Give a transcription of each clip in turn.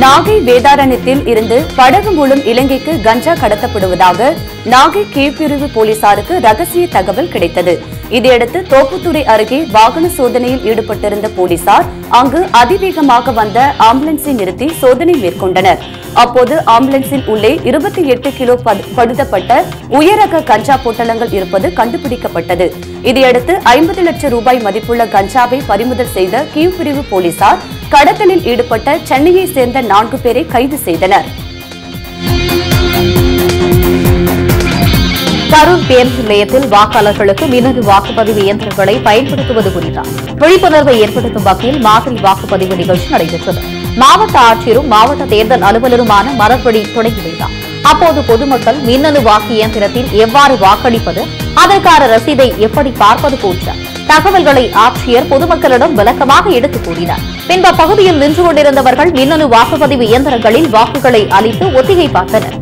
நாகை வேதாரண்யத்தில் இருந்து படகு மூலம் இலங்கைக்கு கஞ்சா கடத்தப்படுவதாக நாகை கீழ்பிரிவு போலீசாருக்கு ரகசிய தகவல் கிடைத்தது இதையடுத்து தோப்புத்துறை அருகே வாகன சோதனையில் ஈடுபட்டிருந்த போலீசார் அங்கு அதிவேகமாக வந்த ஆம்புலன்ஸை நிறுத்தி சோதனை மேற்கொண்டனர் அப்போது ஆம்புலன்ஸின் உள்ளே இருபத்தி எட்டு கிலோ பது- பழுதப்பட்ட உயரக கஞ்சா பொட்டலங்கள் இருப்பது கண்டுபிடிக்கப்பட்டது இதையடுத்து ஐம்பது லட்சம் ரூபாய் மதிப்புள்ள கஞ்சாவை பறிமுதல் செய்த கீழ்பிரிவு போலீசார் கடத்தலில் ஈடுபட்ட சென்னையை சேர்ந்த நான்கு பேரை கைது செய்தனர் கரூர் பேருந்து நிலையத்தில் வாக்காளர்களுக்கு மின்னணு வாக்குப்பதிவு இயந்திரங்களை பயன்படுத்துவது குறித்த விழிப்புணர்வை ஏற்படுத்தும் வகையில் மாதிரி வாக்குப்பதிவு நிகழ்ச்சி நடைபெற்றது மாவட்ட ஆட்சியரும் மாவட்ட தேர்தல் அலுவலருமான மலர்வழி தொடங்கி வைத்தார் அப்போது பொதுமக்கள் மின்னணு வாக்கு இயந்திரத்தில் எவ்வாறு வாக்களிப்பது அதற்கான ரசீதை எப்படி பார்ப்பது போன்ற தகவல்களை ஆட்சியர் பொதுமக்களிடம் விளக்கமாக எடுத்துக் கூறினார் பின்பு அப்பகுதியில் நின்று கொண்டிருந்தவர்கள் மின்னணு வாக்குப்பதிவு இயந்திரங்களில் வாக்குகளை அளித்து ஒத்திகை பார்த்தனர்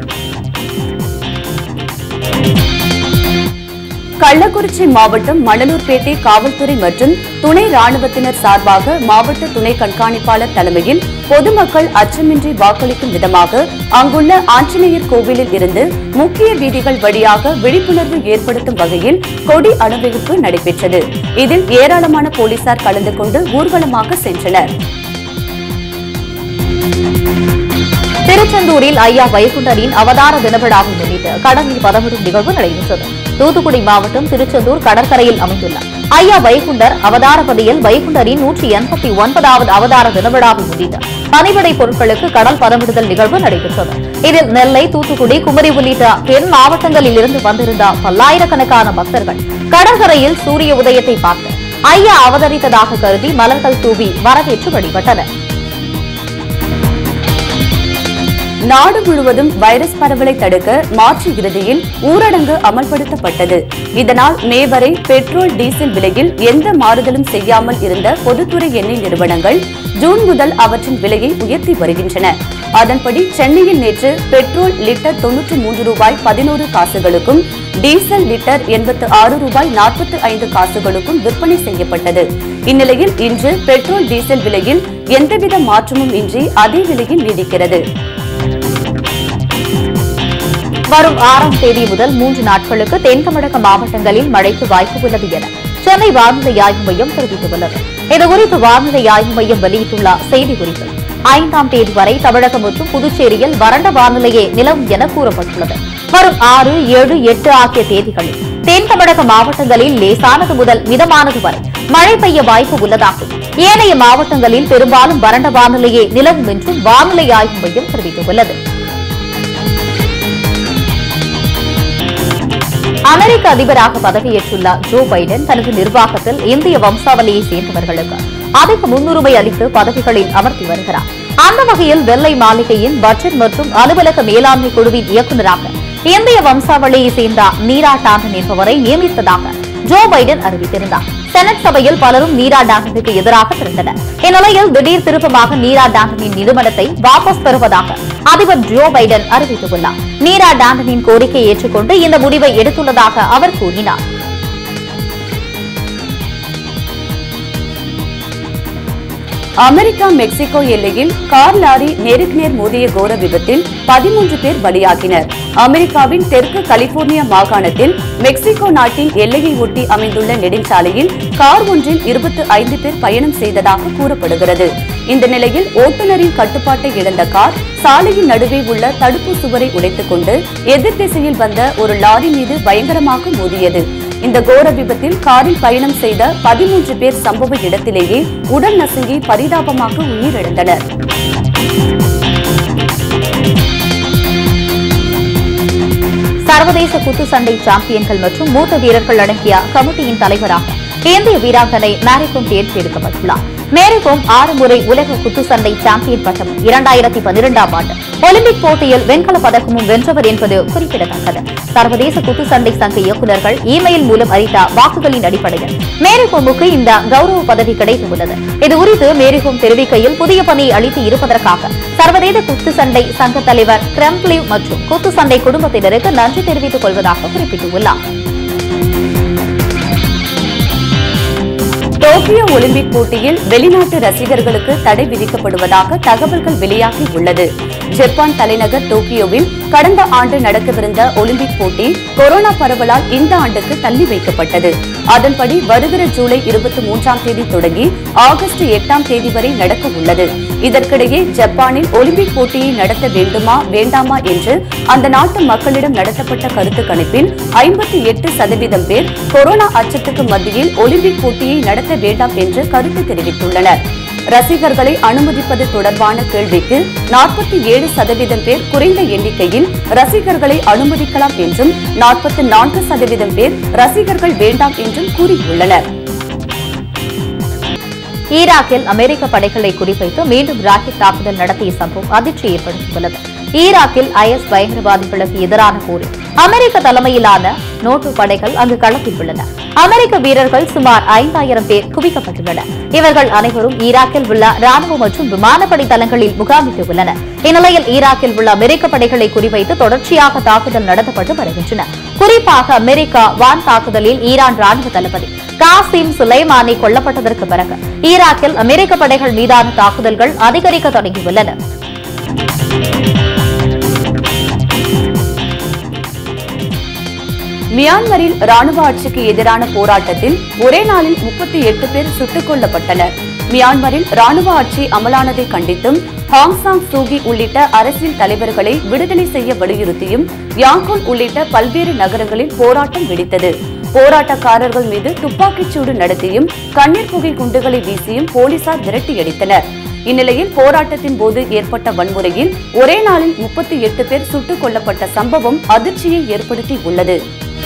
கள்ளக்குறிச்சி மாவட்டம் மணலூர்பேட்டை காவல்துறை மற்றும் துணை ராணுவத்தினர் சார்பாக மாவட்ட துணை கண்காணிப்பாளர் தலைமையில் பொதுமக்கள் அச்சமின்றி வாக்களிக்கும் விதமாக அங்குள்ள ஆஞ்சநேயர் கோவிலில் இருந்து முக்கிய வீதிகள் வழியாக விழிப்புணர்வு ஏற்படுத்தும் வகையில் கொடி அணிவகுப்பு நடைபெற்றது இதில் ஏராளமான போலீசார் கலந்து கொண்டு ஊர்வலமாக சென்றனர் திருச்செந்தூரில் ஐயா வைகுண்டரின் அவதார தினவிழாவை முன்னிட்டு கடலில் பதமிடும் நிகழ்வு நடைபெற்றது தூத்துக்குடி மாவட்டம் திருச்செந்தூர் கடற்கரையில் அமைந்துள்ள ஐயா வைகுண்டர் அவதாரபதியில் வைகுண்டரின் நூற்றி எண்பத்தி ஒன்பதாவது அவதார தினவிழாவை முன்னிட்டு பணிபடை பொருட்களுக்கு கடல் பதமிடுதல் நிகழ்வு நடைபெற்றது இதில் நெல்லை தூத்துக்குடி குமரி உள்ளிட்ட தென் மாவட்டங்களில் இருந்து வந்திருந்த பல்லாயிரக்கணக்கான பக்தர்கள் கடற்கரையில் சூரிய உதயத்தை பார்த்து ஐயா அவதரித்ததாக கருதி மலர்கள் தூவி வரவேற்று வழிபட்டனர் நாடு முழுவதும் வைரஸ் பரவலை தடுக்க மாற்று இறுதியில் ஊரடங்கு அமல்படுத்தப்பட்டது இதனால் மே வரை பெட்ரோல் டீசல் விலையில் எந்த மாறுதலும் செய்யாமல் இருந்த பொதுத்துறை எண்ணெய் நிறுவனங்கள் ஜூன் முதல் அவற்றின் விலையை உயர்த்தி வருகின்றன அதன்படி சென்னையில் நேற்று பெட்ரோல் லிட்டர் தொன்னூற்று மூன்று ரூபாய் பதினோரு காசுகளுக்கும் டீசல் லிட்டர் எண்பத்து ஆறு ரூபாய் நாற்பத்து ஐந்து காசுகளுக்கும் விற்பனை செய்யப்பட்டது இந்நிலையில் இன்று பெட்ரோல் டீசல் விலையில் எந்தவித மாற்றமும் இன்றி அதே விலையில் நீடிக்கிறது வரும் ஆறாம் தேதி முதல் மூன்று நாட்களுக்கு தென் தமிழக மாவட்டங்களில் மழைக்கு வாய்ப்பு உள்ளது என சென்னை வானிலை ஆய்வு மையம் தெரிவித்துள்ளது இதுகுறித்து வானிலை ஆய்வு மையம் வெளியிட்டுள்ள செய்திக்குறிப்பில் ஐந்தாம் தேதி வரை தமிழகம் மற்றும் புதுச்சேரியில் வறண்ட வானிலையே நிலவும் என கூறப்பட்டுள்ளது வரும் ஆறு ஏழு எட்டு ஆகிய தேதிகளில் தென் தமிழக மாவட்டங்களில் லேசானது முதல் மிதமானது வரை மழை பெய்ய வாய்ப்பு உள்ளதாகவும் ஏனைய மாவட்டங்களில் பெரும்பாலும் வறண்ட வானிலையே நிலவும் என்றும் வானிலை ஆய்வு மையம் தெரிவித்துள்ளது அமெரிக்க அதிபராக பதவியேற்றுள்ள ஜோ பைடன் தனது நிர்வாகத்தில் இந்திய வம்சாவளியை சேர்ந்தவர்களுக்கு அதிக முன்னுரிமை அளித்து பதவிகளில் அமர்த்தி வருகிறார் அந்த வகையில் வெள்ளை மாளிகையின் பட்ஜெட் மற்றும் அலுவலக மேலாண்மை குழுவின் இயக்குநராக இந்திய வம்சாவளியை சேர்ந்த நீரா டாண்டன் என்பவரை நியமித்ததாக ஜோ பைடன் அறிவித்திருந்தார் செனட் சபையில் பலரும் நீரா டாண்டனுக்கு எதிராக திரண்டனர் இந்நிலையில் திடீர் திருப்பமாக நீரா டாண்டனின் நிறுவனத்தை வாபஸ் பெறுவதாக அதிபர் ஜோ பைடன் அறிவித்துள்ளார் நீரா டாண்டனின் கோரிக்கையை ஏற்றுக்கொண்டு இந்த முடிவை எடுத்துள்ளதாக அவர் கூறினார் அமெரிக்கா மெக்சிகோ எல்லையில் கார் லாரி நேருக்கு நேர் மோதிய கோர விபத்தில் பதிமூன்று பேர் பலியாகினர் அமெரிக்காவின் தெற்கு கலிபோர்னியா மாகாணத்தில் மெக்சிகோ நாட்டின் எல்லையை ஒட்டி அமைந்துள்ள நெடுஞ்சாலையில் கார் ஒன்றில் இருபத்தி ஐந்து பேர் பயணம் செய்ததாக கூறப்படுகிறது இந்த நிலையில் ஓட்டுநரின் கட்டுப்பாட்டை இழந்த கார் சாலையின் நடுவே உள்ள தடுப்பு சுவரை உடைத்துக் கொண்டு எதிர் திசையில் வந்த ஒரு லாரி மீது பயங்கரமாக மோதியது இந்த கோர விபத்தில் காரில் பயணம் செய்த பதிமூன்று பேர் சம்பவ இடத்திலேயே உடல் நசுங்கி பரிதாபமாக உயிரிழந்தனர் சர்வதேச குத்துச்சண்டை சாம்பியன்கள் மற்றும் மூத்த வீரர்கள் அடங்கிய கமிட்டியின் தலைவராக இந்திய வீராங்கனை மேரிகோம் தேர்ந்தெடுக்கப்பட்டுள்ளார் மேரிகோம் ஆறு முறை உலக குத்துச்சண்டை சாம்பியன் பட்டம் இரண்டாயிரத்தி பன்னிரெண்டாம் ஆண்டு ஒலிம்பிக் போட்டியில் வெண்கலப் பதக்கமும் வென்றவர் என்பது குறிப்பிடத்தக்கது சர்வதேச குத்துச்சண்டை சங்க இயக்குநர்கள் இமெயில் மூலம் அளித்த வாக்குகளின் அடிப்படையில் மேரிகோமுக்கு இந்த கௌரவ பதவி கிடைத்துள்ளது இதுகுறித்து மேரிகோம் தெரிவிக்கையில் புதிய பணியை அளித்து இருப்பதற்காக சர்வதேச குத்துச்சண்டை சங்க தலைவர் கிரெம்ப்ளிவ் மற்றும் குத்துச்சண்டை குடும்பத்தினருக்கு நன்றி தெரிவித்துக் கொள்வதாக குறிப்பிட்டுள்ளார் டோக்கியோ ஒலிம்பிக் போட்டியில் வெளிநாட்டு ரசிகர்களுக்கு தடை விதிக்கப்படுவதாக தகவல்கள் வெளியாகி உள்ளது ஜப்பான் தலைநகர் டோக்கியோவில் கடந்த ஆண்டு நடக்கவிருந்த ஒலிம்பிக் போட்டி கொரோனா பரவலால் இந்த ஆண்டுக்கு தள்ளி வைக்கப்பட்டது அதன்படி வருகிற ஜூலை இருபத்தி மூன்றாம் தேதி தொடங்கி ஆகஸ்ட் எட்டாம் தேதி வரை நடக்க உள்ளது இதற்கிடையே ஜப்பானில் ஒலிம்பிக் போட்டியை நடத்த வேண்டுமா வேண்டாமா என்று அந்த நாட்டு மக்களிடம் நடத்தப்பட்ட கருத்து கணிப்பில் ஐம்பத்தி எட்டு சதவீதம் பேர் கொரோனா அச்சத்துக்கு மத்தியில் ஒலிம்பிக் போட்டியை நடத்த வேண்டாம் என்று கருத்து தெரிவித்துள்ளனர் ரசிகர்களை அனுமதிப்பது தொடர்பான கேள்விக்கு நாற்பத்தி ஏழு சதவீதம் பேர் குறைந்த எண்ணிக்கையில் ரசிகர்களை அனுமதிக்கலாம் என்றும் நாற்பத்தி நான்கு சதவீதம் பேர் ரசிகர்கள் வேண்டாம் என்றும் கூறியுள்ளனர் ஈராக்கில் அமெரிக்க படைகளை குறிவைத்து மீண்டும் ராக்கெட் தாக்குதல் நடத்திய சம்பவம் அதிர்ச்சி ஏற்படுத்தியுள்ளது ஈராக்கில் ஐஎஸ் பயங்கரவாதிகளுக்கு எதிரான போரில் அமெரிக்க தலைமையிலான நோட்டு படைகள் அங்கு களத்தில் உள்ளன அமெரிக்க வீரர்கள் சுமார் ஐந்தாயிரம் பேர் குவிக்கப்பட்டுள்ளனர் இவர்கள் அனைவரும் ஈராக்கில் உள்ள ராணுவ மற்றும் விமானப்படை தளங்களில் முகாமிட்டு உள்ளனர் இந்நிலையில் ஈராக்கில் உள்ள அமெரிக்க படைகளை குறிவைத்து தொடர்ச்சியாக தாக்குதல் நடத்தப்பட்டு வருகின்றன குறிப்பாக அமெரிக்கா வான் தாக்குதலில் ஈரான் ராணுவ தளபதி காசிம் சுலைமானி கொல்லப்பட்டதற்கு பிறகு ஈராக்கில் அமெரிக்க படைகள் மீதான தாக்குதல்கள் அதிகரிக்க தொடங்கியுள்ளன மியான்மரில் ராணுவ ஆட்சிக்கு எதிரான போராட்டத்தில் ஒரே நாளில் முப்பத்தி எட்டு பேர் சுட்டுக் கொல்லப்பட்டனர் மியான்மரில் ராணுவ ஆட்சி அமலானதை கண்டித்தும் ஹாங்சாங் சூகி உள்ளிட்ட அரசியல் தலைவர்களை விடுதலை செய்ய வலியுறுத்தியும் யாங்கோன் உள்ளிட்ட பல்வேறு நகரங்களில் போராட்டம் வெடித்தது போராட்டக்காரர்கள் மீது துப்பாக்கிச் சூடு நடத்தியும் கண்ணீர் புகை குண்டுகளை வீசியும் போலீசார் விரட்டியடித்தனர் இந்நிலையில் போராட்டத்தின் போது ஏற்பட்ட வன்முறையில் ஒரே நாளில் முப்பத்தி எட்டு பேர் சுட்டுக் கொல்லப்பட்ட சம்பவம் அதிர்ச்சியை ஏற்படுத்தி உள்ளது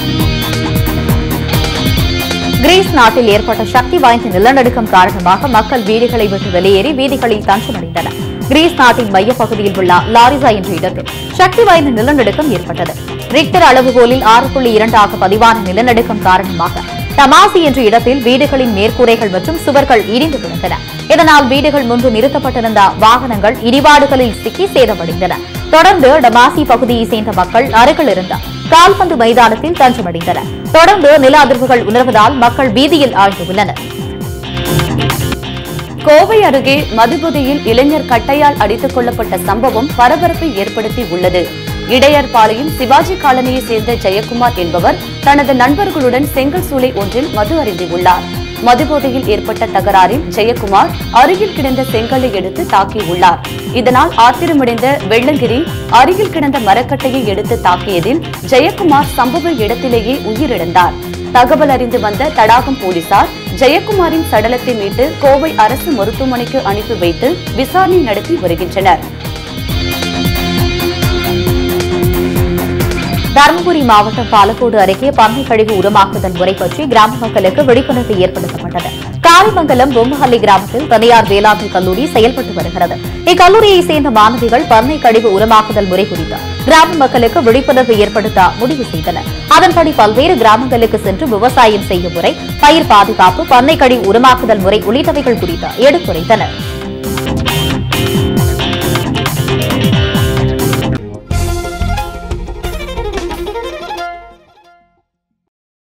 கிரீஸ் நாட்டில் ஏற்பட்ட சக்தி வாய்ந்த நிலநடுக்கம் காரணமாக மக்கள் வீடுகளை விட்டு வெளியேறி வீதிகளில் தஞ்சமடைந்தனர் கிரீஸ் நாட்டின் மையப்பகுதியில் உள்ள லாரிசா என்ற இடத்தில் சக்தி வாய்ந்த நிலநடுக்கம் ஏற்பட்டது ரிக்டர் அளவுகோலில் ஆறு புள்ளி இரண்டாக பதிவான நிலநடுக்கம் காரணமாக டமாசி என்ற இடத்தில் வீடுகளின் மேற்கூரைகள் மற்றும் சுவர்கள் இடிந்து விழுந்தன இதனால் வீடுகள் முன்பு நிறுத்தப்பட்டிருந்த வாகனங்கள் இடிபாடுகளில் சிக்கி சேதமடைந்தன தொடர்ந்து டமாசி பகுதியை சேர்ந்த மக்கள் அருகில் இருந்த கால்பந்து மைதானத்தில் தஞ்சமடைந்தனர் தொடர்ந்து நில அதிர்வுகள் உணர்வதால் மக்கள் வீதியில் ஆழ்ந்துள்ளனர் கோவை அருகே மதுபுதையில் இளைஞர் கட்டையால் அடித்துக் கொல்லப்பட்ட சம்பவம் பரபரப்பை ஏற்படுத்தி உள்ளது இடையர்பாளையம் சிவாஜி காலனியை சேர்ந்த ஜெயக்குமார் என்பவர் தனது நண்பர்களுடன் செங்கல் சூளை ஒன்றில் மது அருந்தியுள்ளார் மதுபோதையில் ஏற்பட்ட தகராறில் ஜெயக்குமார் அருகில் கிடந்த செங்கலை எடுத்து தாக்கியுள்ளார் இதனால் ஆத்திரமடைந்த வெள்ளங்கிரி அருகில் கிடந்த மரக்கட்டையை எடுத்து தாக்கியதில் ஜெயக்குமார் சம்பவ இடத்திலேயே உயிரிழந்தார் தகவல் அறிந்து வந்த தடாகம் போலீசார் ஜெயக்குமாரின் சடலத்தை மீட்டு கோவை அரசு மருத்துவமனைக்கு அனுப்பி வைத்து விசாரணை நடத்தி வருகின்றனர் தருமபுரி மாவட்டம் பாலக்கோடு அருகே பண்ணை கழிவு உரமாக்குதல் முறை பற்றி கிராம மக்களுக்கு விழிப்புணர்வு ஏற்படுத்தப்பட்டது காரிமங்கலம் பொம்மஹள்ளி கிராமத்தில் தனியார் வேளாண்மை கல்லூரி செயல்பட்டு வருகிறது இக்கல்லூரியை சேர்ந்த மாணவிகள் பண்ணை கழிவு உரமாக்குதல் முறை குறித்து கிராம மக்களுக்கு விழிப்புணர்வு ஏற்படுத்த முடிவு செய்தனர் அதன்படி பல்வேறு கிராமங்களுக்கு சென்று விவசாயம் செய்யும் முறை பயிர் பாதுகாப்பு பண்ணை கழிவு உரமாக்குதல் முறை உள்ளிட்டவைகள் குறித்து எடுத்துரைத்தனர்